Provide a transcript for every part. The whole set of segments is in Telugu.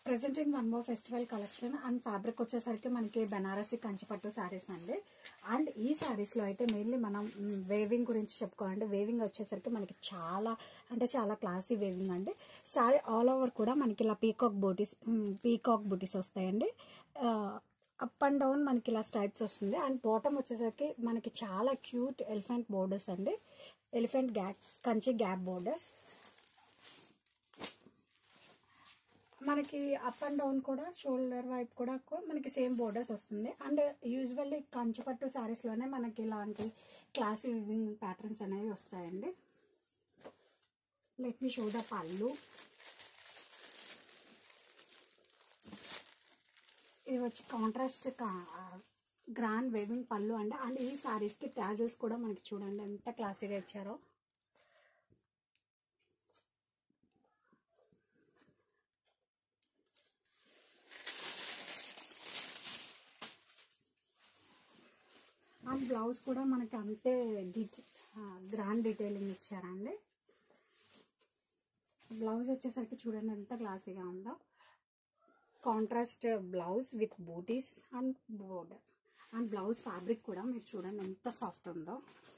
presenting one more festival collection and fabric వచ్చేసరికి మనకి బెనారసి కంచిపట్టు శారీస్ అండి అండ్ ఈ శారీస్లో అయితే మెయిన్లీ మనం వేవింగ్ గురించి చెప్పుకోవాలంటే వేవింగ్ వచ్చేసరికి మనకి చాలా అంటే చాలా క్లాసీ వేవింగ్ అండి శారీ ఆల్ ఓవర్ కూడా మనకి ఇలా పీకాక్ బూటీస్ పీకాక్ బూటీస్ వస్తాయండి అప్ అండ్ డౌన్ మనకి ఇలా స్టైప్స్ వస్తుంది అండ్ బాటమ్ వచ్చేసరికి మనకి చాలా క్యూట్ ఎలిఫెంట్ బోర్డర్స్ అండి elephant gap Kanchi gap borders మనకి అప్ అండ్ డౌన్ కూడా షోల్డర్ వైపు కూడా కూ- మనకి సేమ్ బోర్డర్స్ వస్తుంది అండ్ యూజువల్లీ కంచిపట్టు శారీస్లోనే మనకి ఇలాంటి క్లాసీ వివింగ్ ప్యాటర్న్స్ అనేవి వస్తాయండి లెట్ మీ షో ద పళ్ళు ఇది వచ్చి కాంట్రాస్ట్ గ్రాండ్ వేవింగ్ పళ్ళు అండి అండ్ ఈ శారీస్కి ట్యాజల్స్ కూడా మనకి చూడండి ఎంత క్లాసీగా ఇచ్చారో అండ్ బ్లౌజ్ కూడా మనకి అంతే డీటె గ్రాండ్ డీటెయిలింగ్ ఇచ్చారండి బ్లౌజ్ వచ్చేసరికి చూడండి ఎంత క్లాసీగా ఉందో contrast blouse with booties and border and blouse fabric కూడా మీరు చూడండి ఎంత సాఫ్ట్ ఉందో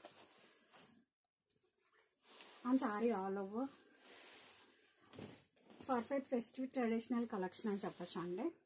and sari all over perfect festive traditional collection అని చెప్పచ్చు అండి